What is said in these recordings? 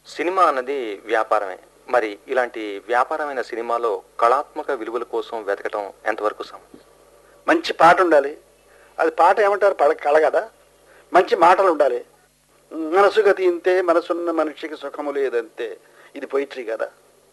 Cinema అన్నది వ్యాపారమే మరి ఇలాంటి వ్యాపారమైన సినిమాలో కళాత్మక విలువల కోసం వెతకటం ఎంతవరకు సమ మంచి పాట ఉండాలి అది పాట ఏమంటారు పడ కళ కదా మంచి మాటలు ఉండాలి మనసు గతి ఇంతే మనసున్న మనిషికి సుఖము లేదంతే ఇది పొయిట్రీ కదా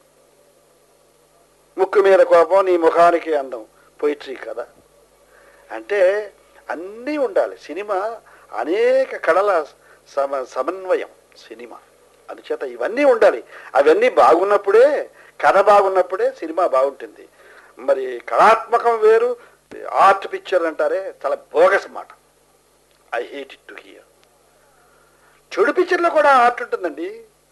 ముక్కు మీద కోపం నీ ముఖానికి అందం పొయిట్రీ కదా అంటే అన్నీ ఉండాలి సినిమా అనేక కళల సమ సమన్వయం సినిమా అందుచేత ఇవన్నీ ఉండాలి అవన్నీ బాగున్నప్పుడే కథ బాగున్నప్పుడే సినిమా బాగుంటుంది మరి కళాత్మకం వేరు ఆర్ట్ పిక్చర్ అంటారే చాలా బోగస్ మాట I hate it to hear చెడు పిక్చర్లో కూడా ఆర్ట్ ఉంటుందండి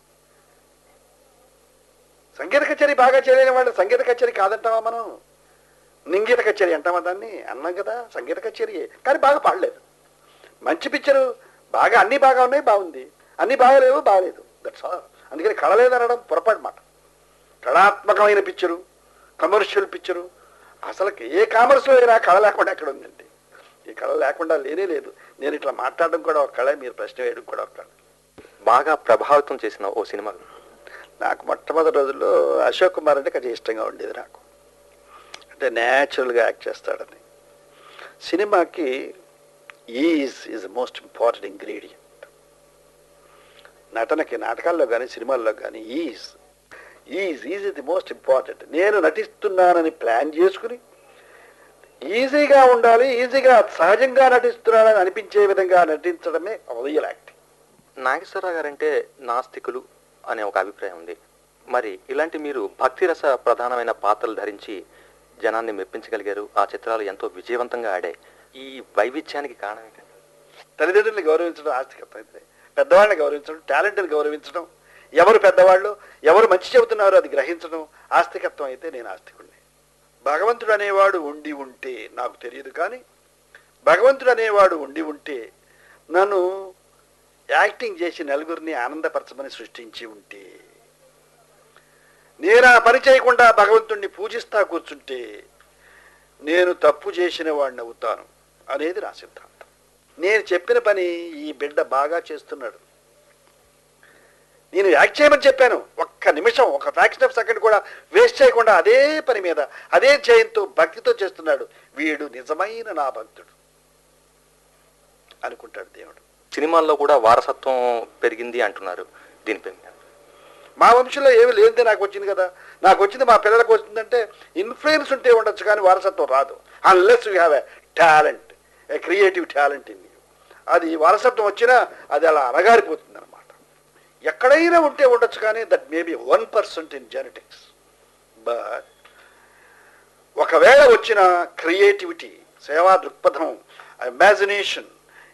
సంగీత కచేరీ బాగా చేయలేని వాళ్ళు సంగీత కచేరీ కాదంటావా మనం నింగీత కచేరీ అంటామా దాన్ని అన్నాం కదా సంగీత కచేరీ కానీ బాగా పాడలేదు మంచి పిక్చరు బాగా అన్నీ బాగా ఉన్నాయి బాగుంది అన్నీ బాగాలేవు బాగాలేదు దట్స్ ఆల్ అందుకని కళ లేదనడం పొరపాటు మాట కళాత్మకమైన పిక్చరు కమర్షియల్ పిక్చరు అసలు ఏ కామర్స్లో అయినా కళ లేకుండా ఎక్కడ ఉందండి ఈ కళ లేకుండా లేనే లేదు నేను ఇట్లా మాట్లాడడం కూడా ఒక కళ మీరు ప్రశ్న వేయడం కూడా ఒక కళ బాగా ప్రభావితం చేసిన ఓ సినిమా నాకు మొట్టమొదటి రోజుల్లో అశోక్ కుమార్ అంటే కొంచెం ఇష్టంగా ఉండేది నాకు అంటే న్యాచురల్గా యాక్ట్ చేస్తాడని సినిమాకి ease is most important ingredient నటనకి నాటకాల్లో కానీ సినిమాల్లో కానీ ease ease is the most important నేను నటిస్తున్నానని ప్లాన్ చేసుకుని ఈజీగా ఉండాలి ఈజీగా సహజంగా నటిస్తున్నానని అనిపించే విధంగా నటించడమే రియల్ యాక్టింగ్ నాగేశ్వరరావు గారంటే నాస్తికులు అనే ఒక అభిప్రాయం ఉంది మరి ఇలాంటి మీరు భక్తిరస ప్రధానమైన పాత్రలు ధరించి జనాన్ని మెప్పించగలిగారు ఆ చిత్రాలు ఎంతో విజయవంతంగా ఆడాయి ఈ వైవిధ్యానికి కారణం ఏంటంటే తల్లిదండ్రుల్ని గౌరవించడం ఆస్తికత్వం అయితే పెద్దవాళ్ళని గౌరవించడం టాలెంట్ని గౌరవించడం ఎవరు పెద్దవాళ్ళు ఎవరు మంచి చెబుతున్నారో అది గ్రహించడం ఆస్తికత్వం అయితే నేను ఆస్తికుడిని భగవంతుడు అనేవాడు ఉండి ఉంటే నాకు తెలియదు కానీ భగవంతుడు అనేవాడు ఉండి ఉంటే నన్ను యాక్టింగ్ చేసి నలుగురిని ఆనందపరచమని సృష్టించి ఉంటే నేను ఆ పని చేయకుండా భగవంతుణ్ణి పూజిస్తా కూర్చుంటే నేను తప్పు చేసిన వాడిని అవుతాను అనేది నా సిద్ధాంతం నేను చెప్పిన పని ఈ బిడ్డ బాగా చేస్తున్నాడు నేను యాక్ట్ చేయమని చెప్పాను ఒక్క నిమిషం ఒక ఫ్రాక్షన్ ఆఫ్ సెకండ్ కూడా వేస్ట్ చేయకుండా అదే పని మీద అదే జయంతో భక్తితో చేస్తున్నాడు వీడు నిజమైన నా భక్తుడు అనుకుంటాడు దేవుడు సినిమాల్లో కూడా వారసత్వం పెరిగింది అంటున్నారు దీనిపై మీ అభిప్రాయం? మా వంశంలో ఏమి లేనిదే నాకు వచ్చింది కదా నాకు వచ్చింది మా పిల్లలకు వస్తుందంటే ఇన్ఫ్లుయెన్స్ ఉంటే ఉండొచ్చు కానీ వారసత్వం రాదు unless you have a talent a creative talent in you అది వారసత్వం వచ్చినా అది అలా అనగారిపోతుంది అనమాట ఎక్కడైనా ఉంటే ఉండొచ్చు కానీ that may be one percent in genetics but ఒకవేళ వచ్చిన క్రియేటివిటీ సేవా దృక్పథం ఇమాజినేషన్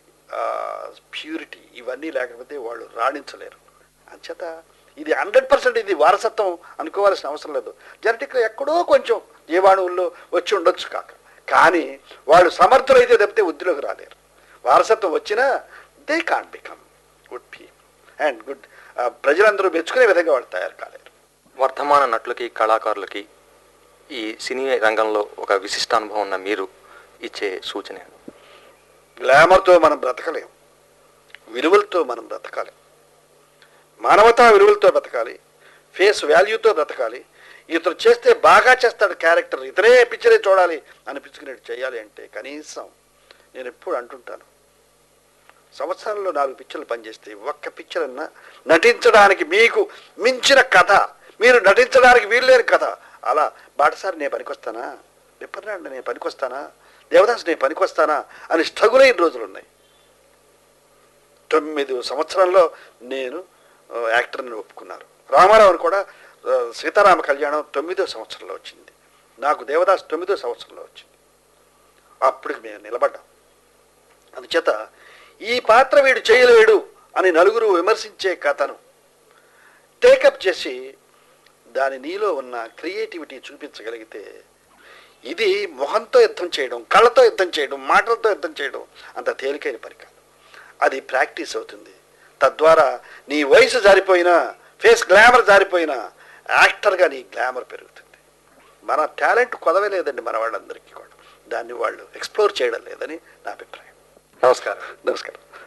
ప్యూరిటీ ఇవన్నీ లేకపోతే వాళ్ళు రాణించలేరు అంచేత ఇది హండ్రెడ్ పర్సెంట్ ఇది వారసత్వం అనుకోవాల్సిన అవసరం లేదు జెనెటిక్లో ఎక్కడో కొంచెం జీవాణువుల్లో వచ్చి ఉండొచ్చు కాక కానీ వాళ్ళు సమర్థులైతే తప్పితే వృద్ధిలోకి రాలేరు వారసత్వం వచ్చినా they can become good people and good ప్రజలందరూ మెచ్చుకునే విధంగా వాళ్ళు తయారు కాలేరు వర్ధమాన నటులకి కళాకారులకి ఈ సినీ రంగంలో ఒక విశిష్ట అనుభవం ఉన్న మీరు ఇచ్చే సూచన ఏంటి? గ్లామర్తో మనం బ్రతకలేం విలువలతో మనం బ్రతకాలి మానవతా విలువలతో బ్రతకాలి ఫేస్ వాల్యూతో బ్రతకాలి ఇతను చేస్తే బాగా చేస్తాడు క్యారెక్టర్ ఇతనే పిక్చరే చూడాలి అనిపించుకునేట్టు చేయాలి అంటే కనీసం నేను ఎప్పుడు అంటుంటాను సంవత్సరంలో నాలుగు పిక్చర్లు పనిచేస్తే ఒక్క పిక్చర్ అన్నా నటించడానికి మీకు మించిన కథ మీరు నటించడానికి వీల్లేని కథ అలా బాటసారి నేను పనికొస్తానా విప్పర్నాడు నేను పనికొస్తానా దేవదాస్ నేను పనికొస్తానా అని స్ట్రగుల్ అయిన రోజులు ఉన్నాయి తొమ్మిది సంవత్సరంలో నేను ఆ, యాక్టర్ని ఒప్పుకున్నారు రామారావుని కూడా ఆ, సీతారామ కళ్యాణం తొమ్మిదో సంవత్సరంలో వచ్చింది నాకు దేవదాస్ తొమ్మిదో సంవత్సరంలో వచ్చింది అప్పటికి మేము నిలబడ్డాం అందుచేత ఈ పాత్ర వీడు చేయలేడు అని నలుగురు విమర్శించే కథను టేకప్ చేసి దాని నీలో ఉన్న క్రియేటివిటీ చూపించగలిగితే ఇది మొహంతో యుద్ధం చేయడం కళ్ళతో యుద్ధం చేయడం మాటలతో యుద్ధం చేయడం అంత తేలికైన పని కాదు అది ప్రాక్టీస్ అవుతుంది తద్వారా నీ వయసు జారిపోయినా ఫేస్ గ్లామర్ జారిపోయినా యాక్టర్గా నీ గ్లామర్ పెరుగుతుంది మన టాలెంట్ కొదవలేదండి మన వాళ్ళందరికీ కూడా దాన్ని వాళ్ళు ఎక్స్ప్లోర్ చేయడం లేదని నా అభిప్రాయం నమస్కారం నమస్కారం